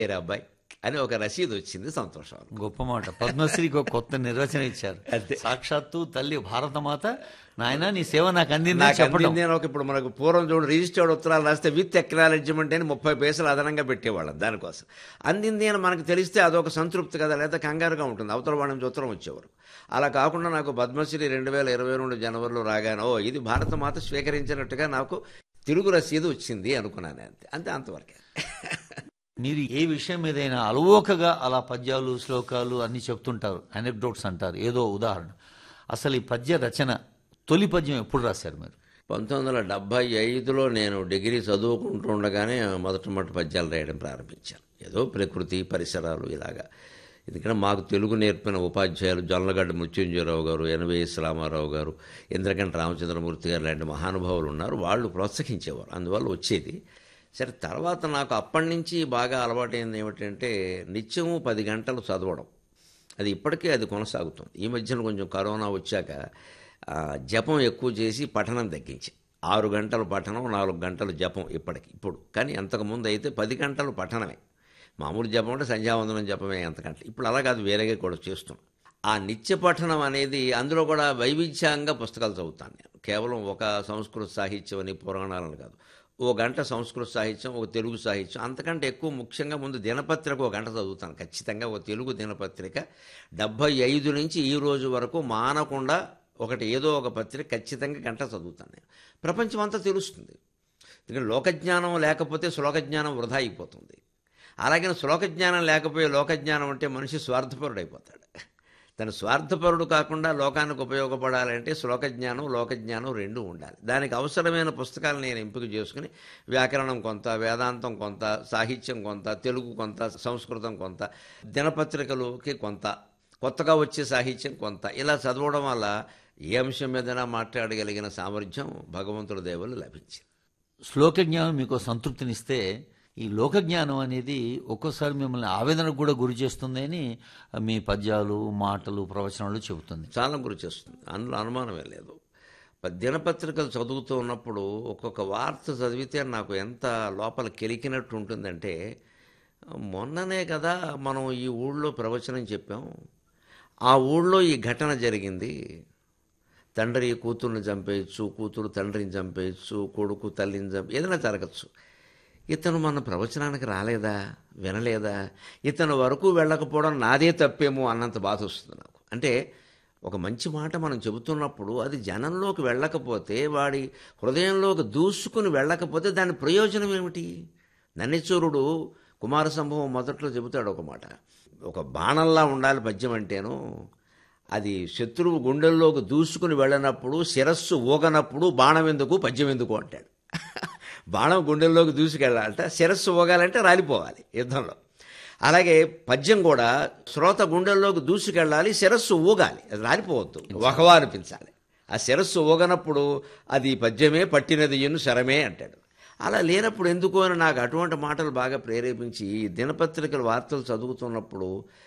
ఏరా అబ్బాయి అని ఒక రసీదు వచ్చింది సంతోషం గొప్ప మాట పద్మశ్రీకి ఒక కొత్త నిర్వచనం ఇచ్చారు అంతే. సాక్షాత్తు తల్లి భారతమాత నాయన నీ సేవ నాకు అందిందని నాకు చెప్పడం అందింది అని ఒక ఇప్పుడు మనకు పూర్వం చూడు రిజిస్టర్డ్ ఉత్తరాలు రాస్తే విత్ ఎక్నాలెడ్జ్మెంట్ అని ముప్పై పైసలు అదనంగా పెట్టేవాళ్ళం దానికోసం అందింది అని మనకు తెలిస్తే అదొక సంతృప్తి కదా లేదా కంగారుగా ఉంటుంది అవతల వాడి నుంచి ఉత్తరం వచ్చేవారు అలా కాకుండా నాకు పద్మశ్రీ రెండు వేల ఇరవై రెండు జనవరిలో రాగానే ఓ ఇది భారత మాత స్వీకరించినట్టుగా నాకు తిరుగు రసీదు వచ్చింది అనుకున్నాను అంతే అంతే అంతవరకే మీరు ఏ విషయం మీదైనా అలవోకగా అలా పద్యాలు శ్లోకాలు అన్ని చెప్తుంటారు అనెక్డోట్స్ అంటారు ఏదో ఉదాహరణ అసలు ఈ పద్య రచన తొలి పద్యం ఎప్పుడు రాశారు మీరు పంతొమ్మిది వందల డెబ్భై ఐదులో నేను డిగ్రీ చదువుకుంటూ ఉండగానే మొదటి పద్యాలు రాయడం ప్రారంభించాను ఏదో ప్రకృతి పరిసరాలు ఇలాగా ఎందుకంటే మాకు తెలుగు నేర్పిన ఉపాధ్యాయులు జొన్నగడ్డ మృత్యుంజయరావు గారు ఎనవేఎస్ రామారావు గారు ఇంద్రకంట రామచంద్రమూర్తి గారు లాంటి మహానుభావులు ఉన్నారు వాళ్ళు ప్రోత్సహించేవారు అందువల్ల వచ్చేది సరే తర్వాత నాకు అప్పటి నుంచి బాగా అలవాటైంది ఏమిటంటే నిత్యము పది గంటలు చదవడం అది ఇప్పటికే అది కొనసాగుతుంది ఈ మధ్యన కొంచెం కరోనా వచ్చాక ఆ, జపం ఎక్కువ చేసి పఠనం తగ్గించి ఆరు గంటలు పఠనం నాలుగు గంటలు జపం ఇప్పటికి ఇప్పుడు కానీ అంతకుముందు అయితే పది గంటలు పఠనమే మామూలు జపం అంటే సంధ్యావందనం జపమే అంతకంటే ఇప్పుడు అలా కాదు వేరేగా కూడా చేస్తున్నాం ఆ నిత్య పఠనం అనేది అందులో కూడా వైవిధ్యంగా పుస్తకాలు చదువుతాను నేను కేవలం ఒక సంస్కృత సాహిత్యం అని పురాణాలను కాదు ఓ గంట సంస్కృత సాహిత్యం ఒక తెలుగు సాహిత్యం అంతకంటే ఎక్కువ ముఖ్యంగా ముందు దినపత్రిక ఒక గంట చదువుతాను ఖచ్చితంగా ఒక తెలుగు దినపత్రిక డెబ్భై ఐదు నుంచి ఈ రోజు వరకు మానకుండా ఒకటి ఏదో ఒక పత్రిక ఖచ్చితంగా గంట చదువుతాను నేను ప్రపంచం అంతా తెలుస్తుంది ఎందుకంటే లోకజ్ఞానం లేకపోతే శ్లోకజ్ఞానం వృధా అయిపోతుంది అలాగే శ్లోకజ్ఞానం లేకపోయే లోకజ్ఞానం అంటే మనిషి స్వార్థపరుడు అయిపోతాడు తను స్వార్థపరుడు కాకుండా లోకానికి ఉపయోగపడాలంటే శ్లోకజ్ఞానం లోకజ్ఞానం రెండూ ఉండాలి దానికి అవసరమైన పుస్తకాలు నేను ఎంపిక చేసుకుని వ్యాకరణం కొంత వేదాంతం కొంత సాహిత్యం కొంత తెలుగు కొంత సంస్కృతం కొంత దినపత్రికలకి కొంత కొత్తగా వచ్చే సాహిత్యం కొంత ఇలా చదవడం వల్ల ఏ అంశం మీదైనా మాట్లాడగలిగిన సామర్థ్యం భగవంతుడి దేవులు లభించింది శ్లోక జ్ఞానం మీకు సంతృప్తినిస్తే ఈ లోక జ్ఞానం అనేది ఒక్కోసారి మిమ్మల్ని ఆవేదనకు కూడా గురి చేస్తుంది అని మీ పద్యాలు మాటలు ప్రవచనాలు చెబుతుంది చాలా గురి చేస్తుంది అందులో అనుమానమే లేదు ప- దినపత్రికలు చదువుతూ ఉన్నప్పుడు ఒక్కొక్క వార్త చదివితే నాకు ఎంత లోపల కెలికినట్టు ఉంటుందంటే మొన్ననే కదా మనం ఈ ఊళ్ళో ప్రవచనం చెప్పాం ఆ ఊళ్ళో ఈ ఘటన జరిగింది తండ్రి కూతుర్ని చంపేయచ్చు కూతురు తండ్రిని చంపేయచ్చు కొడుకు తల్లిని చంపే ఏదైనా జరగచ్చు ఇతను మన ప్రవచనానికి రాలేదా వినలేదా ఇతను వరకు వెళ్ళకపోవడం నాదే తప్పేమో అన్నంత బాధ వస్తుంది నాకు అంటే ఒక మంచి మాట మనం చెబుతున్నప్పుడు అది జనంలోకి వెళ్ళకపోతే వాడి హృదయంలోకి దూసుకుని వెళ్ళకపోతే దాని ప్రయోజనం ఏమిటి నన్నిచూరుడు కుమార సంభవం మొదట్లో చెబుతాడు ఒక మాట ఒక బాణంలా ఉండాలి పద్యం అంటేను అది శత్రువు గుండెల్లోకి దూసుకుని వెళ్ళినప్పుడు శిరస్సు ఊగనప్పుడు బాణం ఎందుకు పద్యం ఎందుకు అంటాడు బాణం గుండెల్లోకి దూసుకెళ్ళాలంట శిరస్సు ఊగాలంటే రాలిపోవాలి యుద్ధంలో అలాగే పద్యం కూడా శ్రోత గుండెల్లోకి దూసుకెళ్ళాలి శిరస్సు ఊగాలి అది రాలిపోవద్దు ఒకవా అనిపించాలి ఆ శిరస్సు ఊగనప్పుడు అది పద్యమే పట్టినది ఎన్ను శరమే అంటాడు అలా లేనప్పుడు ఎందుకు అని నాకు అటువంటి మాటలు బాగా ప్రేరేపించి ఈ దినపత్రికల వార్తలు చదువుతున్నప్పుడు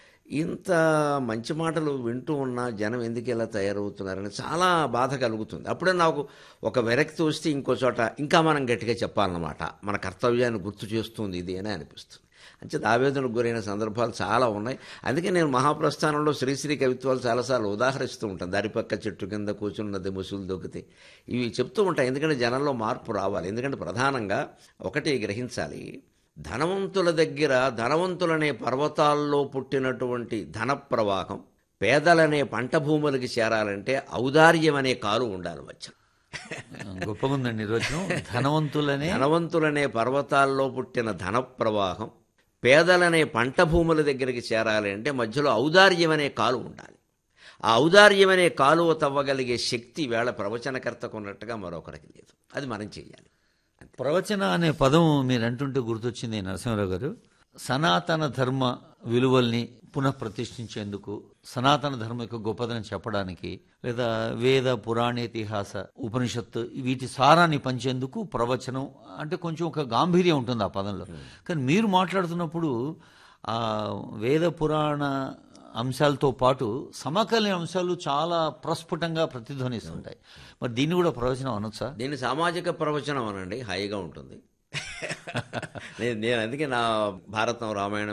ఇంత మంచి మాటలు వింటూ ఉన్న జనం ఎందుకు ఇలా తయారవుతున్నారని చాలా బాధ కలుగుతుంది అప్పుడే నాకు ఒక విరక్తి వస్తే ఇంకో చోట ఇంకా మనం గట్టిగా చెప్పాలన్నమాట మన కర్తవ్యాన్ని గుర్తు చేస్తుంది ఇది అని అనిపిస్తుంది అంచేత ఆవేదనకు గురైన సందర్భాలు చాలా ఉన్నాయి అందుకే నేను మహాప్రస్థానంలో శ్రీశ్రీ కవిత్వాలు చాలాసార్లు ఉదాహరిస్తూ ఉంటాను దారిపక్క చెట్టు కింద కూర్చున్నది ముసులు దొక్కితే ఇవి చెప్తూ ఉంటాయి ఎందుకంటే జనంలో మార్పు రావాలి ఎందుకంటే ప్రధానంగా ఒకటి గ్రహించాలి ధనవంతుల దగ్గర ధనవంతులనే పర్వతాల్లో పుట్టినటువంటి ధన ప్రవాహం పేదలనే పంట భూములకి చేరాలంటే ఔదార్యం అనే కాలు ఉండాలి వచ్చ గొప్పగా ఉందండి నిర్వచనం ధనవంతులనే ధనవంతులనే పర్వతాల్లో పుట్టిన ధన ప్రవాహం పేదలనే పంట భూముల దగ్గరికి చేరాలి అంటే మధ్యలో ఔదార్యం అనే కాలు ఉండాలి ఆ ఔదార్యం అనే కాలువ తవ్వగలిగే శక్తి వేళ ప్రవచనకర్తకు ఉన్నట్టుగా మరొకరికి లేదు అది మనం చెయ్యాలి ప్రవచన అనే పదం మీరు అంటుంటే గుర్తొచ్చింది నరసింహరావు గారు సనాతన ధర్మ విలువల్ని పునః ప్రతిష్ఠించేందుకు సనాతన ధర్మ యొక్క గొప్పదనం చెప్పడానికి లేదా వేద పురాణేతిహాస ఉపనిషత్తు వీటి సారాన్ని పంచేందుకు ప్రవచనం అంటే కొంచెం ఒక గాంభీర్యం ఉంటుంది ఆ పదంలో కానీ మీరు మాట్లాడుతున్నప్పుడు ఆ వేద పురాణ అంశాలతో పాటు సమకాలీన అంశాలు చాలా ప్రస్ఫుటంగా ప్రతిధ్వనిస్తుంటాయి మరి దీన్ని కూడా ప్రవచనం అనొచ్చా దీన్ని సామాజిక ప్రవచనం అనండి హాయిగా ఉంటుంది నేను నేను అందుకే నా భారతం రామాయణం